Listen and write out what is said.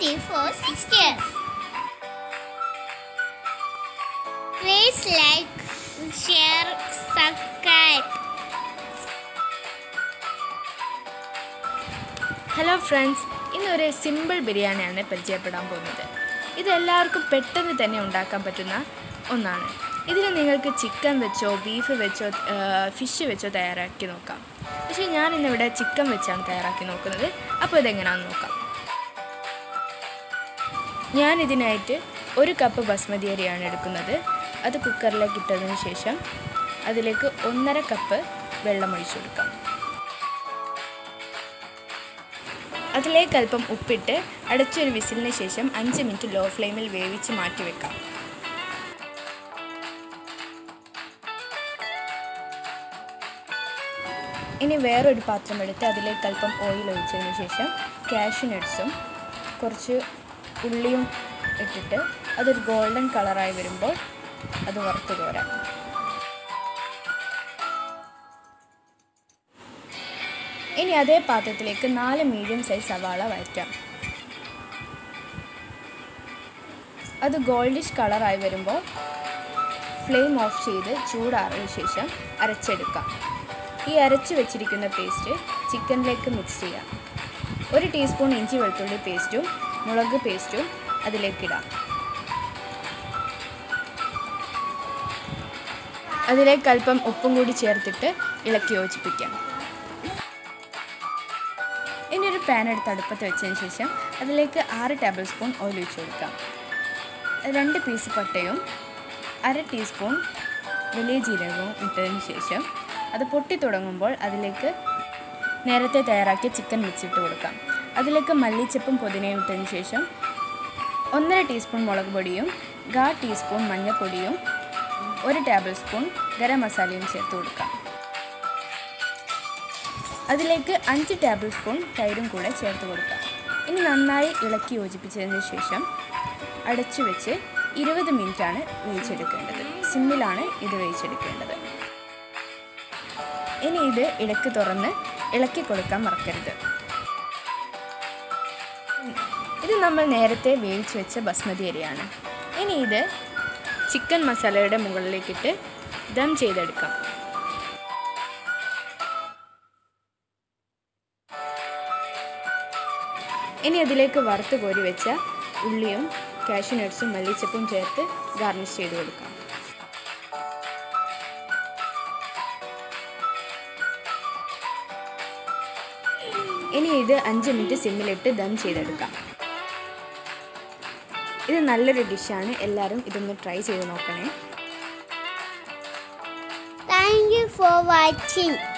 T for sisters. Please like, share, subscribe. Hello friends ഇന്നൊരു simple ബിരിയാണിയാണ് പരിചയപ്പെടാൻ പോകുന്നത് ഇത് എല്ലാവർക്കും പെട്ടെന്ന് തന്നെ ഉണ്ടാക്കാൻ പറ്റുന്ന ഒന്നാണ് ഇതിന് നിങ്ങൾക്ക് ചിക്കൻ വെച്ചോ ബീഫ് വെച്ചോ ഫിഷ് വെച്ചോ തയ്യാറാക്കി നോക്കാം പക്ഷേ ഞാൻ ഇന്നിവിടെ ചിക്കൻ വെച്ചാണ് തയ്യാറാക്കി നോക്കുന്നത് അപ്പോൾ ഇതെങ്ങനെയാണെന്ന് നോക്കാം ഞാൻ ഇതിനായിട്ട് ഒരു കപ്പ് ബസ്മതി അരിയാണ് എടുക്കുന്നത് അത് കുക്കറിലേക്ക് ഇട്ടതിന് ശേഷം അതിലേക്ക് ഒന്നര കപ്പ് വെള്ളം ഒഴിച്ചു കൊടുക്കാം അതിലേക്ക് അല്പം ഉപ്പിട്ട് അടച്ചൊരു വിസിലിന് ശേഷം അഞ്ച് മിനിറ്റ് ലോ ഫ്ലെയിമിൽ വേവിച്ച് മാറ്റി വെക്കാം ഇനി വേറൊരു പാത്രം എടുത്ത് അതിലേക്ക് അല്പം ഓയിൽ ഒഴിച്ചതിന് ശേഷം കാഷ്യൂ നട്ട്സും കുറച്ച് ഉള്ളിയും ഇട്ടിട്ട് അതൊരു ഗോൾഡൻ കളറായി വരുമ്പോൾ അത് വറുത്ത് കോരാം ഇനി അതേ പാത്രത്തിലേക്ക് നാല് മീഡിയം സൈസ് സവാള വഴറ്റാം അത് ഗോൾഡിഷ് കളറായി വരുമ്പോൾ ഫ്ലെയിം ഓഫ് ചെയ്ത് ചൂടാറിയ ശേഷം അരച്ചെടുക്കാം ഈ അരച്ച് വെച്ചിരിക്കുന്ന പേസ്റ്റ് ചിക്കനിലേക്ക് മിക്സ് ചെയ്യാം ഒരു ടീസ്പൂൺ ഇഞ്ചി വെളുത്തുള്ളി പേസ്റ്റും മുളക് പേസ്റ്റും അതിലേക്കിടാം അതിലേക്ക് അല്പം ഉപ്പും കൂടി ചേർത്തിട്ട് ഇളക്കി യോജിപ്പിക്കാം ഇനി ഒരു പാൻ എടുത്ത് അടുപ്പത്ത് വെച്ചതിന് ശേഷം അതിലേക്ക് ആറ് ടേബിൾ സ്പൂൺ ഓയിൽ ഒഴിച്ച് കൊടുക്കാം രണ്ട് പീസ് പട്ടയും അര ടീസ്പൂൺ വലിയ ജീരകവും ഇട്ടതിന് ശേഷം അത് പൊട്ടി തുടങ്ങുമ്പോൾ അതിലേക്ക് നേരത്തെ തയ്യാറാക്കിയ ചിക്കൻ മിക്സിട്ട് കൊടുക്കാം അതിലേക്ക് മല്ലിച്ചപ്പും പുതിനയും ഇട്ടതിന് ശേഷം ഒന്നര ടീസ്പൂൺ മുളക് പൊടിയും കാ ടീസ്പൂൺ മഞ്ഞൾപ്പൊടിയും ഒരു ടേബിൾ സ്പൂൺ ഗരം മസാലയും ചേർത്ത് കൊടുക്കാം അതിലേക്ക് അഞ്ച് ടേബിൾ സ്പൂൺ തൈരും കൂടെ ചേർത്ത് കൊടുക്കാം ഇനി നന്നായി ഇളക്കി യോജിപ്പിച്ചതിന് ശേഷം അടച്ചു വെച്ച് ഇരുപത് മിനിറ്റാണ് വേവിച്ചെടുക്കേണ്ടത് സിമ്മിലാണ് ഇത് വേവിച്ചെടുക്കേണ്ടത് ഇനി ഇത് ഇടയ്ക്ക് തുറന്ന് ഇളക്കി കൊടുക്കാൻ മറക്കരുത് ഇത് നമ്മൾ നേരത്തെ വേവിച്ച് വെച്ച ബസ്മതി അരിയാണ് ഇനി ഇത് ചിക്കൻ മസാലയുടെ മുകളിലേക്കിട്ട് ദം ചെയ്തെടുക്കാം ഇനി അതിലേക്ക് വറുത്ത് കോരി വെച്ച ഉള്ളിയും കാഷ്യൂ നട്ട്സും മല്ലിച്ചപ്പും ചേർത്ത് ഗാർണിഷ് ചെയ്ത് കൊടുക്കാം ഇനി ഇത് അഞ്ച് മിനിറ്റ് സിമ്മിലിട്ട് ദം ചെയ്തെടുക്കാം ഇത് നല്ലൊരു ഡിഷാണ് എല്ലാവരും ഇതൊന്ന് ട്രൈ ചെയ്ത് നോക്കണേ Thank you for watching.